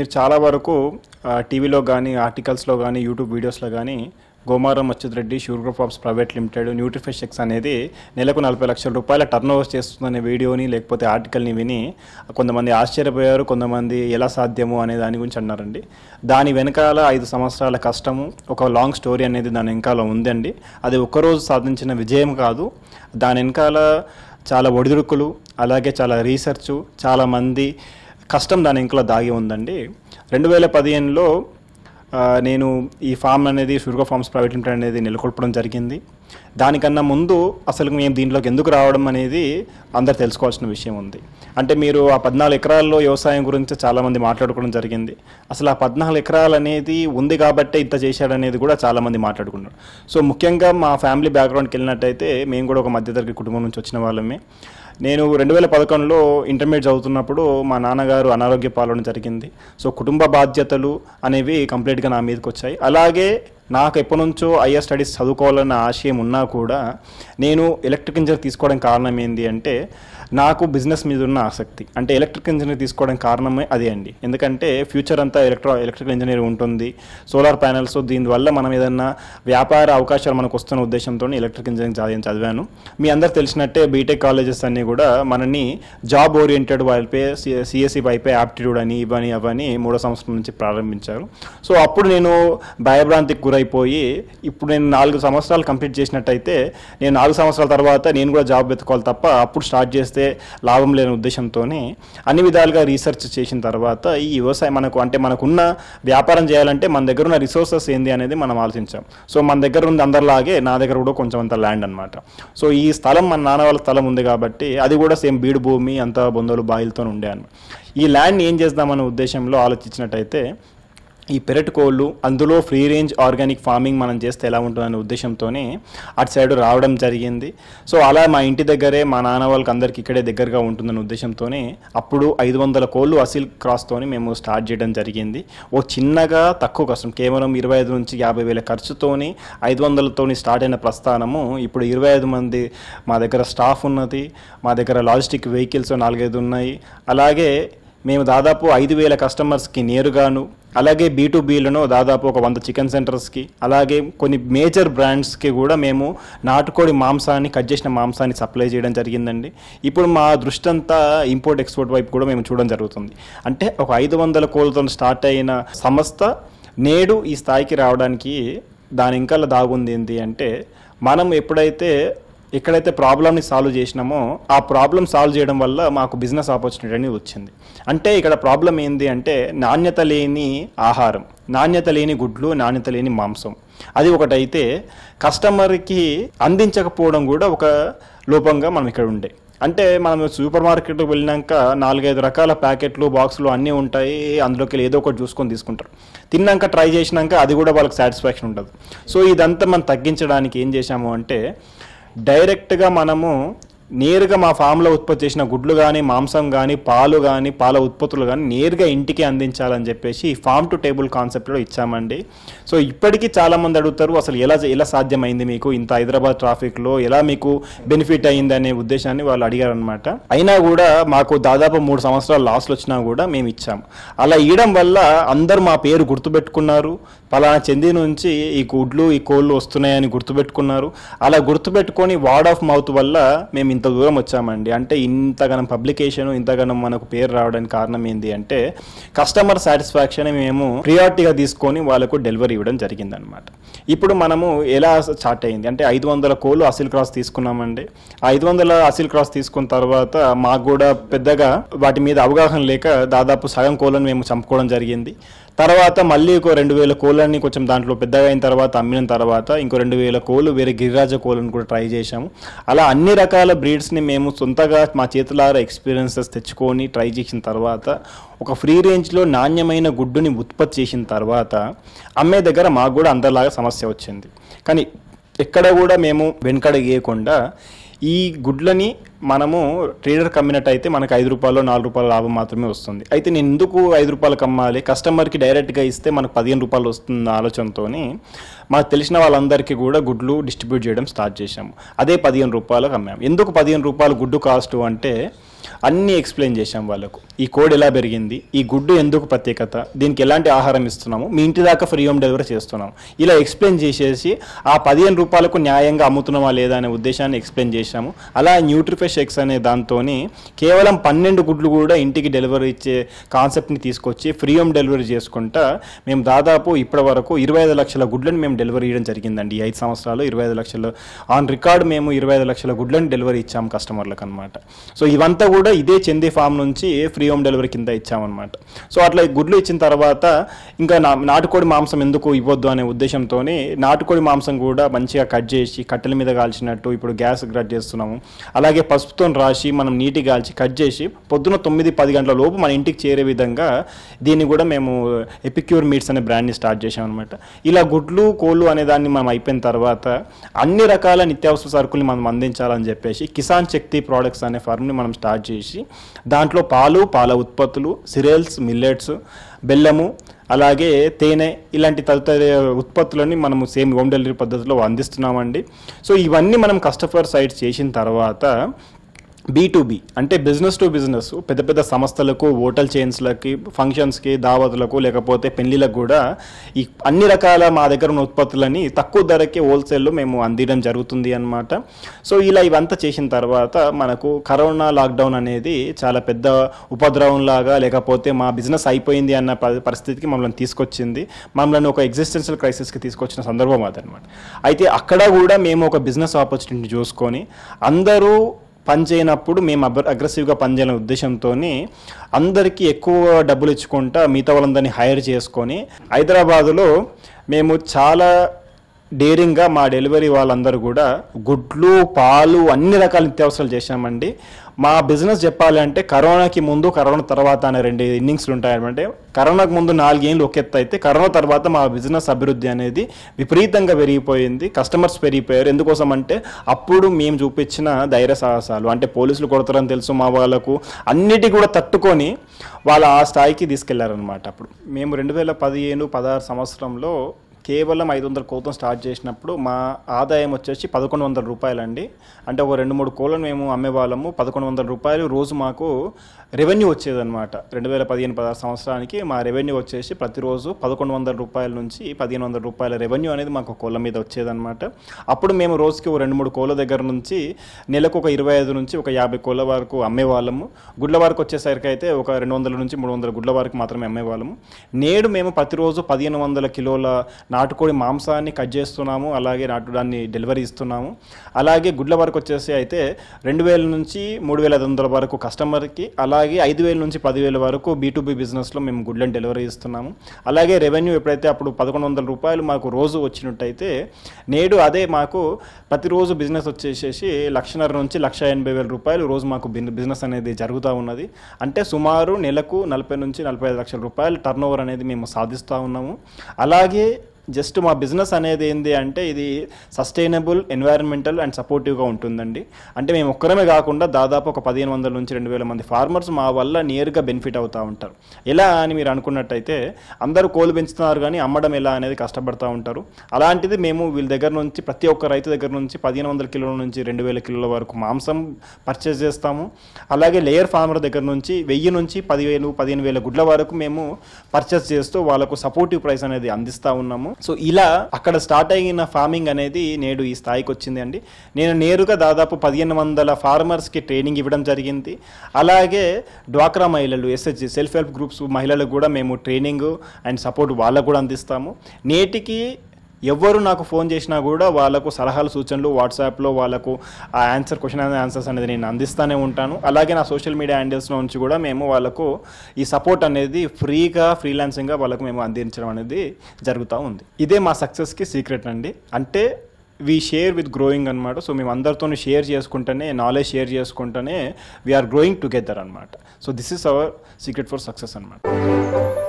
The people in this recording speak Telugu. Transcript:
మీరు చాలా వరకు ఆ, టీవీలో కానీ ఆర్టికల్స్లో కానీ యూట్యూబ్ వీడియోస్లో కానీ Gomaram Achyut Reddy sugar farms private limited Nutrifish X అనేది నెలకు నలభై లక్షల రూపాయల టర్న్ ఓవర్ చేస్తుందనే వీడియోని లేకపోతే ఆర్టికల్ని విని కొంతమంది ఆశ్చర్యపోయారు కొంతమంది ఎలా సాధ్యము అనే దాని గురించి అన్నారండి దాని వెనకాల ఐదు సంవత్సరాల కష్టము ఒక లాంగ్ స్టోరీ అనేది దాని వెనకాల ఉందండి అది ఒక్కరోజు సాధించిన విజయం కాదు దాని వెనకాల చాలా ఒడిదుడుకులు అలాగే చాలా రీసెర్చ్ చాలామంది కష్టం దాని వెనకాల దాగి ఉందండి రెండు వేల పదిహేనులో ఆ, నేను ఈ ఫామ్ అనేది షుగర్ ఫార్మ్స్ ప్రైవేట్ లిమిటెడ్ అనేది నెలకొల్పడం జరిగింది దానికన్నా ముందు అసలు మేము దీంట్లోకి ఎందుకు రావడం అనేది అందరు తెలుసుకోవాల్సిన విషయం ఉంది అంటే మీరు ఆ పద్నాలుగు ఎకరాల్లో వ్యవసాయం గురించి చాలామంది మాట్లాడుకోవడం జరిగింది అసలు ఆ పద్నాలుగు ఎకరాలు అనేది ఉంది కాబట్టే ఇంత చేశాడనేది కూడా చాలామంది మాట్లాడుకున్నారు సో ముఖ్యంగా మా ఫ్యామిలీ బ్యాక్గ్రౌండ్కి వెళ్ళినట్టయితే మేము కూడా ఒక మధ్యతరగతి కుటుంబం నుంచి వచ్చిన వాళ్ళమే నేను రెండు వేల పదకొండులో ఇంటర్మీడియట్ చదువుతున్నప్పుడు మా నాన్నగారు అనారోగ్య పాలన జరిగింది సో కుటుంబ బాధ్యతలు అనేవి కంప్లీట్గా నా మీదకి వచ్చాయి అలాగే నాకు ఎప్పటి నుంచో ఐఎస్ స్టడీస్ చదువుకోవాలన్న ఆశయం ఉన్నా కూడా నేను ఎలక్ట్రిక్ ఇంజనీర్ తీసుకోవడం కారణం ఏంటి అంటే నాకు బిజినెస్ మీద ఉన్న ఆసక్తి అంటే ఎలక్ట్రిక్ ఇంజనీర్ తీసుకోవడం కారణమే అదే అండి ఎందుకంటే ఫ్యూచర్ అంతా ఎలక్ట్రో ఎలక్ట్రికల్ ఇంజనీర్ ఉంటుంది సోలార్ ప్యానల్స్ దీనివల్ల మనం ఏదన్నా వ్యాపార అవకాశాలు మనకు వస్తున్న ఉద్దేశంతో ఎలక్ట్రిక్ ఇంజనీరింగ్ చదివి చదివాను మీ అందరు తెలిసినట్టే బీటెక్ కాలేజెస్ అన్నీ కూడా మనని జాబ్ ఓరియంటెడ్ వైపే సిఎస్సి వైపే యాప్టిట్యూడ్ అని ఇవని అవని మూడో సంవత్సరం నుంచి ప్రారంభించారు సో అప్పుడు నేను భయభ్రాంతికి గురైపోయి ఇప్పుడు నేను నాలుగు సంవత్సరాలు కంప్లీట్ చేసినట్టయితే నేను నాలుగు సంవత్సరాల తర్వాత నేను కూడా జాబ్ వెతుకోవాలి తప్ప అప్పుడు స్టార్ట్ చేస్తే లాభం లేని ఉద్దేశంతో అన్ని విధాలుగా రీసెర్చ్ చేసిన తర్వాత ఈ వ్యవసాయం మనకు అంటే మనకున్న వ్యాపారం చేయాలంటే మన దగ్గర ఉన్న రిసోర్సెస్ ఏంది అనేది మనం ఆలోచించాం సో మన దగ్గర ఉంది అందరిలాగే నా దగ్గర కూడా కొంచెం అంత ల్యాండ్ అనమాట సో ఈ స్థలం మన నాన్న వాళ్ళ స్థలం ఉంది కాబట్టి అది కూడా సేమ్ బీడు భూమి అంత బొందలు బాయిలతో ఉండే అనమాట ఈ ల్యాండ్ ఏం చేద్దామనే ఉద్దేశంలో ఆలోచించినట్టయితే ఈ పెరటి కోళ్ళు అందులో ఫ్రీ రేంజ్ ఆర్గానిక్ ఫార్మింగ్ మనం చేస్తే ఎలా ఉంటుందనే ఉద్దేశంతోనే అటు సైడ్ రావడం జరిగింది సో అలా మా ఇంటి దగ్గరే మా నాన్న వాళ్ళకి అందరికి ఇక్కడే దగ్గరగా ఉంటుందనే ఉద్దేశంతోనే అప్పుడు ఐదు వందల కోళ్ళు అసిల్ క్రాస్తోని మేము స్టార్ట్ చేయడం జరిగింది ఓ చిన్నగా తక్కువ కష్టం కేవలం ఇరవై ఐదు నుంచి యాభై వేల ఖర్చుతోని ఐదు వందలతోని స్టార్ట్ అయిన ప్రస్థానము ఇప్పుడు ఇరవై ఐదు మంది మా దగ్గర స్టాఫ్ ఉన్నది మా దగ్గర లాజిస్టిక్ వెహికల్స్ నాలుగైదు ఉన్నాయి అలాగే మేము దాదాపు ఐదు వేల కస్టమర్స్కి నేరుగాను అలాగే బీ టు బీలను దాదాపు ఒక వంద చికెన్ సెంటర్స్కి అలాగే కొన్ని మేజర్ బ్రాండ్స్కి కూడా మేము నాటుకోడి మాంసాన్ని కట్ చేసిన మాంసాన్ని సప్లై చేయడం జరిగిందండి ఇప్పుడు మా దృష్టి అంతా ఇంపోర్ట్ ఎక్స్పోర్ట్ వైపు కూడా మేము చూడడం జరుగుతుంది అంటే ఒక ఐదు వందల కోళ్ళతో స్టార్ట్ అయిన సంస్థ నేడు ఈ స్థాయికి రావడానికి దాని ఇంకా దాగుంది ఏంటి అంటే మనం ఎప్పుడైతే ఎక్కడైతే ప్రాబ్లమ్ని సాల్వ్ చేసినామో ఆ ప్రాబ్లం సాల్వ్ చేయడం వల్ల మాకు బిజినెస్ ఆపర్చునిటీ అనేది వచ్చింది అంటే ఇక్కడ ప్రాబ్లం ఏంది అంటే నాణ్యత లేని ఆహారం నాణ్యత లేని గుడ్లు నాణ్యత లేని మాంసం అది ఒకటైతే కస్టమర్కి అందించకపోవడం కూడా ఒక లోపంగా మనం ఇక్కడ ఉండే అంటే మనం సూపర్ మార్కెట్కి వెళ్ళినాక నాలుగైదు రకాల ప్యాకెట్లు బాక్సులు అన్నీ ఉంటాయి అందులోకి వెళ్ళి ఏదో ఒకటి చూసుకొని తీసుకుంటారు తిన్నాక ట్రై చేసినాక అది కూడా వాళ్ళకి సాటిస్ఫాక్షన్ ఉండదు సో ఇదంతా మనం తగ్గించడానికి ఏం చేశాము అంటే డైరెక్ట్గా మనము నేరుగా మా ఫామ్లో ఉత్పత్తి చేసిన గుడ్లు కానీ మాంసం కానీ పాలు కానీ పాల ఉత్పత్తులు కానీ నేరుగా ఇంటికి అందించాలని చెప్పేసి ఫామ్ టు టేబుల్ కాన్సెప్ట్లో ఇచ్చామండి సో ఇప్పటికీ చాలామంది అడుగుతారు అసలు ఎలా ఎలా సాధ్యమైంది మీకు ఇంత హైదరాబాద్ ట్రాఫిక్లో ఎలా మీకు బెనిఫిట్ అయింది అనే ఉద్దేశాన్ని వాళ్ళు అడిగారు అనమాట అయినా కూడా మాకు దాదాపు మూడు సంవత్సరాలు లాస్లు వచ్చినా కూడా మేము ఇచ్చాము అలా ఇవ్వడం వల్ల అందరూ మా పేరు గుర్తుపెట్టుకున్నారు పలానా చెంది నుంచి ఈ గుడ్లు ఈ కోళ్ళు వస్తున్నాయని గుర్తుపెట్టుకున్నారు అలా గుర్తుపెట్టుకొని వార్డ్ ఆఫ్ మౌత్ వల్ల మేము ఇంత దూరం వచ్చామండి అంటే ఇంతగానం పబ్లికేషన్ ఇంతగానం మనకు పేరు రావడానికి కారణం ఏంటి అంటే కస్టమర్ సాటిస్ఫాక్షన్ మేము ప్రియారిటీగా తీసుకొని వాళ్ళకు డెలివరీ ఇవ్వడం జరిగిందనమాట ఇప్పుడు మనము ఎలా స్టార్ట్ అయింది అంటే ఐదు వందల కోళ్ళు అసిల్ క్రాస్ తీసుకున్నామండి ఐదు వందల అసిల్ క్రాస్ తీసుకున్న తర్వాత మాకు కూడా పెద్దగా వాటి మీద అవగాహన లేక దాదాపు సగం కోళ్ళను మేము చంపుకోవడం జరిగింది తర్వాత మళ్ళీ ఒక రెండు వేల కోళ్ళని కొంచెం దాంట్లో పెద్దగా అయిన తర్వాత అమ్మిన తర్వాత ఇంకో రెండు వేల కోళ్ళు వేరే గిరిరాజ కోళ్ళని కూడా ట్రై చేశాము అలా అన్ని రకాల బ్రీడ్స్ని మేము సొంతగా మా చేతులారా ఎక్స్పీరియన్సెస్ తెచ్చుకొని ట్రై చేసిన తర్వాత ఒక ఫ్రీ రేంజ్లో నాణ్యమైన గుడ్డుని ఉత్పత్తి చేసిన తర్వాత అమ్మే దగ్గర మాకు కూడా అందరిలాగా సమస్య వచ్చింది కానీ ఎక్కడ కూడా మేము వెనకడ గీయకుండా ఈ గుడ్లని మనము ట్రేడర్ కమ్మినట్టయితే మనకు ఐదు రూపాయలు నాలుగు రూపాయల లాభం మాత్రమే వస్తుంది అయితే నేను ఎందుకు ఐదు రూపాయలకు అమ్మాలి కస్టమర్కి డైరెక్ట్గా ఇస్తే మనకు పదిహేను రూపాయలు వస్తుంది ఆలోచనతో మనకు తెలిసిన వాళ్ళందరికీ కూడా గుడ్లు డిస్ట్రిబ్యూట్ చేయడం స్టార్ట్ చేశాము అదే పదిహేను రూపాయలకు అమ్మాము ఎందుకు పదిహేను రూపాయలు గుడ్డు కాస్ట్ అంటే అన్నీ ఎక్స్ప్లెయిన్ చేశాం వాళ్ళకు ఈ కోడ్ ఎలా పెరిగింది ఈ గుడ్డు ఎందుకు ప్రత్యేకత దీనికి ఎలాంటి ఆహారం ఇస్తున్నాము మీ ఇంటి దాకా ఫ్రీ హోమ్ డెలివరీ చేస్తున్నాము ఇలా ఎక్స్ప్లెయిన్ చేసేసి ఆ పదిహేను రూపాయలకు న్యాయంగా అమ్ముతున్నామా లేదా అనే ఉద్దేశాన్ని ఎక్స్ప్లెయిన్ చేశాము అలా న్యూట్రిఫెష్ ఎక్స్ అనే దాంతో కేవలం పన్నెండు గుడ్లు కూడా ఇంటికి డెలివరీ ఇచ్చే కాన్సెప్ట్ని తీసుకొచ్చి ఫ్రీ హోమ్ డెలివరీ చేసుకుంటా మేము దాదాపు ఇప్పటి వరకు ఇరవై ఐదు లక్షల గుడ్లను మేము డెలివరీ చేయడం జరిగిందండి ఈ ఐదు సంవత్సరాలు ఇరవై ఐదు లక్షలు ఆన్ రికార్డ్ మేము ఇరవై ఐదు లక్షల గుడ్లను డెలివరీ ఇచ్చాము కస్టమర్లకు అనమాట సో ఇవంతా కూడా ఇదే చందీ ఫామ్ నుంచి ఫ్రీ హోమ్ డెలివరీ కింద ఇచ్చామన్నమాట సో అట్లా ఈ గుడ్లు ఇచ్చిన తర్వాత ఇంకా నా నాటుకోడి మాంసం ఎందుకు ఇవ్వద్దు అనే ఉద్దేశంతో నాటుకోడి మాంసం కూడా మంచిగా కట్ చేసి కట్టెల మీద కాల్చినట్టు ఇప్పుడు గ్యాస్ కట్ చేస్తున్నాము అలాగే పసుపుతో రాసి మనం నీటి కాల్చి కట్ చేసి పొద్దున తొమ్మిది పది గంటల లోపు మన ఇంటికి చేరే విధంగా దీన్ని కూడా మేము ఎపిక్యూర్ మీట్స్ అనే బ్రాండ్ని స్టార్ట్ చేసాం అనమాట ఇలా గుడ్లు కోళ్ళు అనే దాన్ని మనం అయిపోయిన తర్వాత అన్ని రకాల నిత్యావసర సరుకుల్ని మనం అందించాలని చెప్పేసి కిసాన్ శక్తి ప్రోడక్ట్స్ అనే ఫర్మ్ని మనం స్టార్ట్ చేసి దాంట్లో పాలు పాల ఉత్పత్తులు సిరియల్స్ మిల్లెట్స్ బెల్లము అలాగే తేనె ఇలాంటి తదితర ఉత్పత్తులని మనము సేమ్ హోమ్ డెలివరీ పద్ధతిలో అందిస్తున్నామండి సో ఇవన్నీ మనం కస్టమర్ సైడ్ చేసిన తర్వాత బీ టు బి అంటే బిజినెస్ టు బిజినెస్ పెద్ద పెద్ద సంస్థలకు హోటల్ చైన్స్లకి ఫంక్షన్స్కి దావతులకు లేకపోతే పెళ్లిలకు కూడా ఈ అన్ని రకాల మా దగ్గర ఉన్న ఉత్పత్తులని తక్కువ ధరకే హోల్సేల్లో మేము అందించడం జరుగుతుంది అన్నమాట సో ఇలా ఇవంతా చేసిన తర్వాత మనకు కరోనా లాక్డౌన్ అనేది చాలా పెద్ద ఉపద్రవం లాగా లేకపోతే మా బిజినెస్ అయిపోయింది అన్న ప- పరిస్థితికి మమ్మల్ని తీసుకొచ్చింది మమ్మల్ని ఒక ఎగ్జిస్టెన్షియల్ క్రైసిస్కి తీసుకొచ్చిన సందర్భం అదనమాట అయితే అక్కడ కూడా మేము ఒక బిజినెస్ ఆపర్చునిటీ చూసుకొని అందరూ పని చేయనప్పుడు మేము అగ్ర అగ్రెసివ్గా పనిచేయాలనే ఉద్దేశంతో అందరికీ ఎక్కువ డబ్బులు ఇచ్చుకుంటా మిగతా వాళ్ళందరినీ హైర్ చేసుకొని హైదరాబాదులో మేము చాలా డేరింగ్గా మా డెలివరీ వాళ్ళందరూ కూడా గుడ్లు పాలు అన్ని రకాల నిత్యావసరాలు చేశామండి మా బిజినెస్ చెప్పాలంటే కరోనాకి ముందు కరోనా తర్వాత అనే రెండు ఇన్నింగ్స్లు ఉంటాయన్నమాట కరోనాకు ముందు నాలుగేళ్ళు ఒక ఎత్తు అయితే కరోనా తర్వాత మా బిజినెస్ అభివృద్ధి అనేది విపరీతంగా పెరిగిపోయింది కస్టమర్స్ పెరిగిపోయారు ఎందుకోసం అంటే అప్పుడు మేము చూపించిన ధైర్య సాహసాలు అంటే పోలీసులు కొడతారని తెలుసు మా వాళ్ళకు అన్నిటి కూడా తట్టుకొని వాళ్ళ ఆ స్థాయికి తీసుకెళ్లారనమాట అప్పుడు మేము రెండు వేల పదిహేను పదహారు సంవత్సరంలో కేవలం ఐదు వందల కోతం స్టార్ట్ చేసినప్పుడు మా ఆదాయం వచ్చేసి పదకొండు వందల రూపాయలండి అంటే ఒక రెండు మూడు కోళ్ళను మేము అమ్మేవాళ్ళము పదకొండు వందల రూపాయలు రోజు మాకు రెవెన్యూ వచ్చేదన్నమాట రెండు వేల పదిహేను పదహారు సంవత్సరానికి మా రెవెన్యూ వచ్చేసి ప్రతిరోజు పదకొండు వందల రూపాయల నుంచి పదిహేను వందల రూపాయల రెవెన్యూ అనేది మాకు కోళ్ళ మీద వచ్చేదన్నమాట అప్పుడు మేము రోజుకి ఒక రెండు మూడు కోళ్ళ దగ్గర నుంచి నెలకు ఒక ఇరవై ఐదు నుంచి ఒక యాభై కోళ్ళ వరకు అమ్మేవాళ్ళము గుడ్ల వరకు వచ్చేసరికి అయితే ఒక రెండు వందల నుంచి మూడు వందల గుడ్ల వరకు మాత్రమే అమ్మేవాళ్ళము నేడు మేము ప్రతిరోజు పదిహేను వందల కిలోల నాటుకోడి మాంసాన్ని కట్ చేస్తున్నాము అలాగే నాటు దాన్ని డెలివరీ ఇస్తున్నాము అలాగే గుడ్ల వరకు వచ్చేసి అయితే రెండు వేల నుంచి మూడు వేల ఐదు వందల వరకు కస్టమర్కి అలాగే ఐదు వేల నుంచి పదివేల వరకు బీ బిజినెస్లో మేము గుడ్లను డెలివరీ ఇస్తున్నాము అలాగే రెవెన్యూ ఎప్పుడైతే అప్పుడు పదకొండు వందల రూపాయలు మాకు రోజు వచ్చినట్టయితే నేడు అదే మాకు ప్రతిరోజు బిజినెస్ వచ్చేసేసి లక్షన్నర నుంచి లక్ష ఎనభై వేల రూపాయలు రోజు మాకు బిన్- బిజినెస్ అనేది జరుగుతూ ఉన్నది అంటే సుమారు నెలకు నలభై నుంచి నలభై ఐదు లక్షల రూపాయలు టర్న్ అనేది మేము సాధిస్తూ ఉన్నాము అలాగే జస్ట్ మా బిజినెస్ అనేది ఏంది అంటే ఇది సస్టైనబుల్ ఎన్వైరన్మెంటల్ అండ్ సపోర్టివ్గా ఉంటుందండి అంటే మేము ఒక్కరమే కాకుండా దాదాపు ఒక పదిహేను వందల నుంచి రెండు వేల మంది ఫార్మర్స్ మా వల్ల నేరుగా బెనిఫిట్ అవుతూ ఉంటారు ఎలా అని మీరు అనుకున్నట్టయితే అందరూ కోళ్ళు పెంచుతున్నారు కానీ అమ్మడం ఎలా అనేది కష్టపడుతూ ఉంటారు అలాంటిది మేము వీళ్ళ దగ్గర నుంచి ప్రతి ఒక్క రైతు దగ్గర నుంచి పదిహేను వందల కిలోల నుంచి రెండు వేల కిలోల వరకు మాంసం పర్చేస్ చేస్తాము అలాగే లేయర్ ఫార్మర్ దగ్గర నుంచి వెయ్యి నుంచి పదివేలు పదిహేను వేల గుడ్ల వరకు మేము పర్చేస్ చేస్తూ వాళ్ళకు సపోర్టివ్ ప్రైస్ అనేది అందిస్తూ ఉన్నాము సో ఇలా అక్కడ స్టార్ట్ అయిన ఫార్మింగ్ అనేది నేడు ఈ స్థాయికి వచ్చింది అండి నేను నేరుగా దాదాపు పదిహేను వందల ఫార్మర్స్కి ట్రైనింగ్ ఇవ్వడం జరిగింది అలాగే డ్వాక్రా మహిళలు ఎస్హెచ్ సెల్ఫ్ హెల్ప్ గ్రూప్స్ మహిళలకు కూడా మేము ట్రైనింగ్ అండ్ సపోర్ట్ వాళ్ళకు కూడా అందిస్తాము నేటికి ఎవరు నాకు ఫోన్ చేసినా కూడా వాళ్ళకు సలహాలు సూచనలు వాట్సాప్లో వాళ్ళకు ఆ ఆన్సర్ క్వశ్చన్ అండ్ ఆన్సర్స్ అనేది నేను అందిస్తూనే ఉంటాను అలాగే నా సోషల్ మీడియా హ్యాండిల్స్ నుంచి కూడా మేము వాళ్ళకు ఈ సపోర్ట్ అనేది ఫ్రీగా ఫ్రీలాన్సింగ్గా వాళ్ళకు మేము అందించడం అనేది జరుగుతూ ఉంది ఇదే మా సక్సెస్కి సీక్రెట్ అండి అంటే వీ షేర్ విత్ గ్రోయింగ్ అనమాట సో మేము అందరితో షేర్ చేసుకుంటేనే నాలెడ్జ్ షేర్ చేసుకుంటేనే వీఆర్ గ్రోయింగ్ టుగెదర్ అనమాట so this is our secret for success అనమాట